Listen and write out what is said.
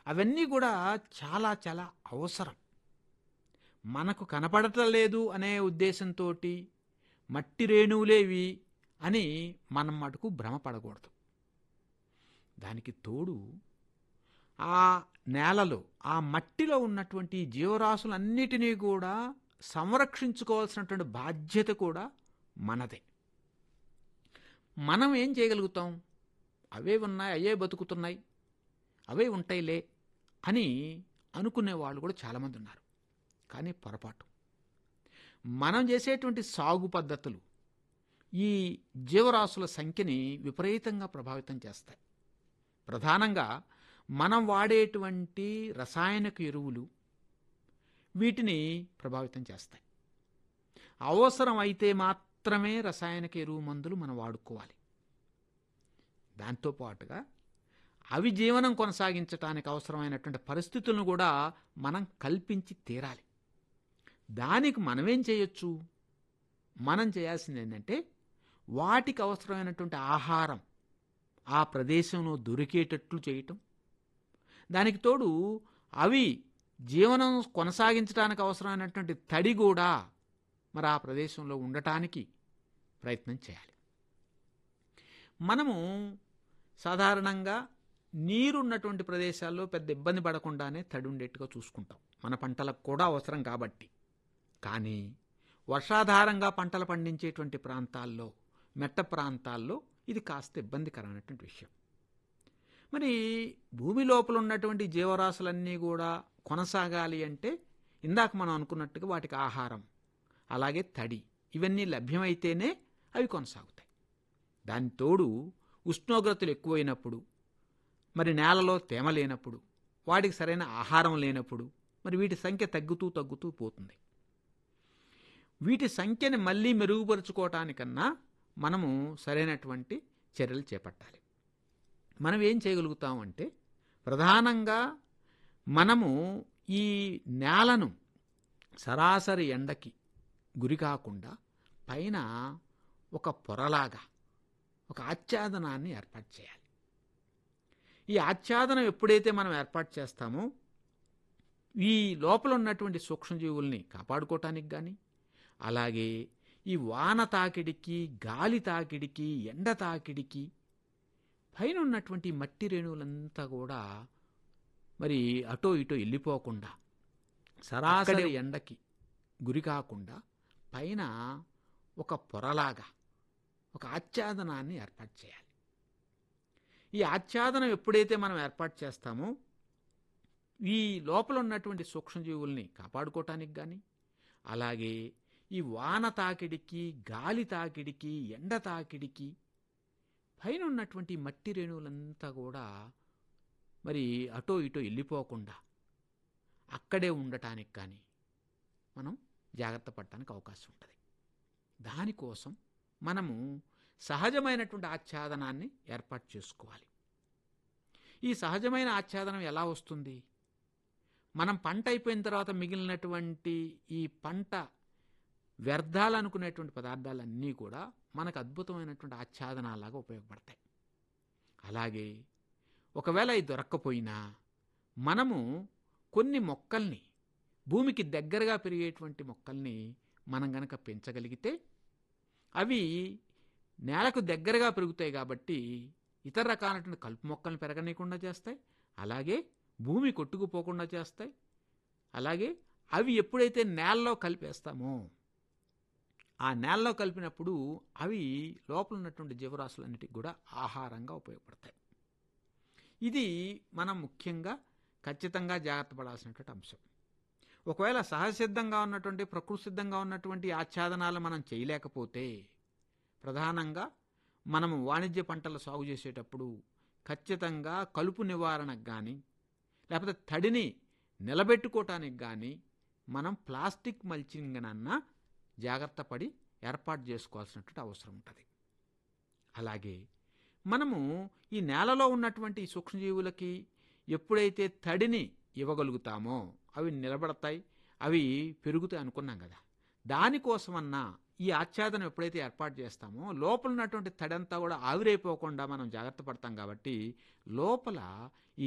అవన్నీ కూడా చాలా చాలా అవసరం మనకు కనపడటం లేదు అనే ఉద్దేశంతో మట్టి రేణువులేవి అని మనం మటుకు భ్రమపడకూడదు దానికి తోడు ఆ నేలలో ఆ మట్టిలో ఉన్నటువంటి జీవరాశులన్నిటినీ కూడా సంరక్షించుకోవాల్సినటువంటి బాధ్యత కూడా మనదే మనం ఏం చేయగలుగుతాం అవే ఉన్నాయి అవే బతుకుతున్నాయి అవే ఉంటాయిలే అని అనుకునే వాళ్ళు కూడా చాలామంది ఉన్నారు కానీ పొరపాటు మనం చేసేటువంటి సాగు పద్ధతులు ఈ జీవరాశుల సంఖ్యని విపరీతంగా ప్రభావితం చేస్తాయి ప్రధానంగా మనం వాడేటువంటి రసాయనిక ఎరువులు వీటిని ప్రభావితం చేస్తాయి అవసరం అయితే మాత్రమే రసాయనిక ఎరువు మందులు మనం వాడుకోవాలి దాంతోపాటుగా అవి జీవనం కొనసాగించడానికి అవసరమైనటువంటి పరిస్థితులను కూడా మనం కల్పించి తీరాలి దానికి మనమేం చేయొచ్చు మనం చేయాల్సింది ఏంటంటే వాటికి అవసరమైనటువంటి ఆహారం ఆ ప్రదేశంలో దొరికేటట్లు చేయటం దానికి తోడు అవి జీవనం కొనసాగించడానికి అవసరమైనటువంటి తడి కూడా మరి ఆ ప్రదేశంలో ఉండటానికి ప్రయత్నం చేయాలి మనము సాధారణంగా నీరున్నటువంటి ప్రదేశాల్లో పెద్ద ఇబ్బంది పడకుండానే తడి ఉండేట్టుగా చూసుకుంటాం మన పంటలకు కూడా అవసరం కాబట్టి కానీ వర్షాధారంగా పంటలు పండించేటువంటి ప్రాంతాల్లో మెట్ట ప్రాంతాల్లో ఇది కాస్త ఇబ్బందికరమైనటువంటి విషయం మరి భూమి లోపల ఉన్నటువంటి జీవరాశులన్నీ కూడా కొనసాగాలి అంటే ఇందాక మనం అనుకున్నట్టుగా వాటికి ఆహారం అలాగే తడి ఇవన్నీ లభ్యమైతేనే అవి కొనసాగుతాయి దాని తోడు ఉష్ణోగ్రతలు ఎక్కువైనప్పుడు మరి నేలలో తేమ లేనప్పుడు వాటికి సరైన ఆహారం లేనప్పుడు మరి వీటి సంఖ్య తగ్గుతూ తగ్గుతూ పోతుంది వీటి సంఖ్యని మళ్ళీ మెరుగుపరుచుకోవటానికన్నా మనము సరైనటువంటి చర్యలు చేపట్టాలి మనం ఏం చేయగలుగుతామంటే ప్రధానంగా మనము ఈ నేలను సరాసరి ఎండకి గురి కాకుండా పైన ఒక పొరలాగా ఒక ఆచ్ఛాదనాన్ని ఏర్పాటు చేయాలి ఈ ఆచ్ఛాదనం ఎప్పుడైతే మనం ఏర్పాటు చేస్తామో ఈ లోపల ఉన్నటువంటి సూక్ష్మజీవుల్ని కాపాడుకోవటానికి కానీ అలాగే ఈ వాన తాకిడికి గాలి తాకిడికి ఎండ తాకిడికి పైన ఉన్నటువంటి మట్టి రేణువులంతా కూడా మరి అటో ఇటో వెళ్ళిపోకుండా సరాసరి ఎండకి గురి కాకుండా పైన ఒక పొరలాగా ఒక ఆచ్ఛాదనాన్ని ఏర్పాటు చేయాలి ఈ ఆచ్ఛాదనం ఎప్పుడైతే మనం ఏర్పాటు చేస్తామో ఈ లోపల ఉన్నటువంటి సూక్ష్మజీవుల్ని కాపాడుకోవటానికి కానీ అలాగే ఈ వాన తాకిడికి గాలి తాకిడికి ఎండ తాకిడికి పైన ఉన్నటువంటి మట్టి రేణువులంతా కూడా మరి అటో ఇటో వెళ్ళిపోకుండా అక్కడే ఉండటానికి కానీ మనం జాగ్రత్త పడటానికి అవకాశం ఉంటుంది దానికోసం మనము సహజమైనటువంటి ఆచ్ఛాదనాన్ని ఏర్పాటు చేసుకోవాలి ఈ సహజమైన ఆచ్ఛాదనం ఎలా వస్తుంది మనం పంట అయిపోయిన తర్వాత మిగిలినటువంటి ఈ పంట వ్యర్థాలు అనుకునేటువంటి పదార్థాలన్నీ కూడా మనకు అద్భుతమైనటువంటి ఆచ్ఛాదనాలాగా ఉపయోగపడతాయి అలాగే ఒకవేళ ఇది దొరక్కపోయినా మనము కొన్ని మొక్కల్ని భూమికి దగ్గరగా పెరిగేటువంటి మొక్కల్ని మనం గనక పెంచగలిగితే అవి నేలకు దగ్గరగా పెరుగుతాయి కాబట్టి ఇతర రకాలైనటువంటి కలుపు మొక్కల్ని పెరగనీయకుండా చేస్తాయి అలాగే భూమి కొట్టుకుపోకుండా చేస్తాయి అలాగే అవి ఎప్పుడైతే నేలలో కలిపేస్తామో ఆ నేలలో కలిపినప్పుడు అవి లోపల ఉన్నటువంటి జీవరాశులన్నిటికి కూడా ఆహారంగా ఉపయోగపడతాయి ఇది మనం ముఖ్యంగా ఖచ్చితంగా జాగ్రత్త పడాల్సినటువంటి అంశం ఒకవేళ సహజసిద్ధంగా ఉన్నటువంటి ప్రకృతి సిద్ధంగా ఉన్నటువంటి ఆచ్ఛాదనాలు మనం చేయలేకపోతే ప్రధానంగా మనము వాణిజ్య పంటలు సాగు చేసేటప్పుడు ఖచ్చితంగా కలుపు నివారణకు కానీ లేకపోతే తడిని నిలబెట్టుకోవటానికి కానీ మనం ప్లాస్టిక్ మల్చింగ్నన్నా జాగ్రత్త పడి ఏర్పాటు చేసుకోవాల్సినటువంటి అవసరం ఉంటుంది అలాగే మనము ఈ నేలలో ఉన్నటువంటి సూక్ష్మజీవులకి ఎప్పుడైతే తడిని ఇవ్వగలుగుతామో అవి నిలబడతాయి అవి పెరుగుతాయి అనుకున్నాం కదా దానికోసమన్నా ఈ ఆచ్ఛాదనం ఎప్పుడైతే ఏర్పాటు చేస్తామో లోపల ఉన్నటువంటి తడంతా కూడా ఆవిరైపోకుండా మనం జాగ్రత్త పడతాం కాబట్టి లోపల